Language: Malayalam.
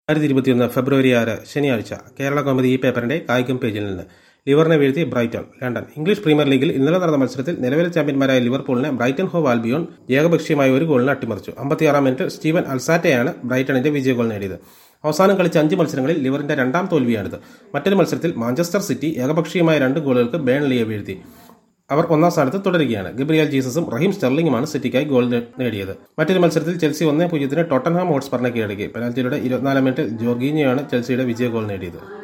രണ്ടായിരത്തി ഇരുപത്തിയൊന്ന് ഫെബ്രുവരി ആറ് ശനിയാഴ്ച കേരള കോമഡി ഈ പേപ്പറിന്റെ കായികം പേജിൽ നിന്ന് ലിവറിനെ വീഴ്ത്തി ബ്രൈറ്റൺ ലണ്ടൻ ഇംഗ്ലീഷ് പ്രീമിയർ ലീഗിൽ ഇന്നലെ നടന്ന മത്സരത്തിൽ നിലവിലെ ചാമ്പ്യന്മാരായ ലിവർപൂളിനെ ബ്രൈറ്റൺ ഹോവ് ആൽബിയോൺ ഏകപക്ഷീയമായ ഒരു ഗോളിന് അട്ടിമറിച്ചു അമ്പത്തിയാറാം മിനിറ്റിൽ സ്റ്റീവൻ അൽസാറ്റയാണ് ബ്രൈറ്റണിന്റെ വിജയ ഗോൾ നേടിയത് അവസാനം കളിച്ച അഞ്ച് മത്സരങ്ങളിൽ ലിവറിന്റെ രണ്ടാം തോൽവിയാണിത് മറ്റൊരു മത്സരത്തിൽ മാഞ്ചസ്റ്റർ സിറ്റി ഏകപക്ഷീയമായ രണ്ട് ഗോളുകൾക്ക് ബേൺലിയെ വീഴ്ത്തി അവർ ഒന്നാം സ്ഥാനത്ത് തുടരുകയാണ് ഗബ്രിയൽ ജീസസും റഹീം സ്റ്റെർലിംഗുമാണ് സിറ്റിക്കായി ഗോൾ നേ- നേടിയത് മറ്റൊരു മത്സരത്തിൽ ചെൽസി ഒന്നേ പൂജ്യത്തിന് ടോട്ടൻഹാം ഹോട്ട്സ്പറിനെ കീഴടക്കി പെനാൽറ്റിയുടെ ഇരുപത്തിനാലാം മിനിറ്റിൽ ജോർഗീനിയാണ് ചെൽസിയുടെ വിജയ ഗോൾ നേടിയത്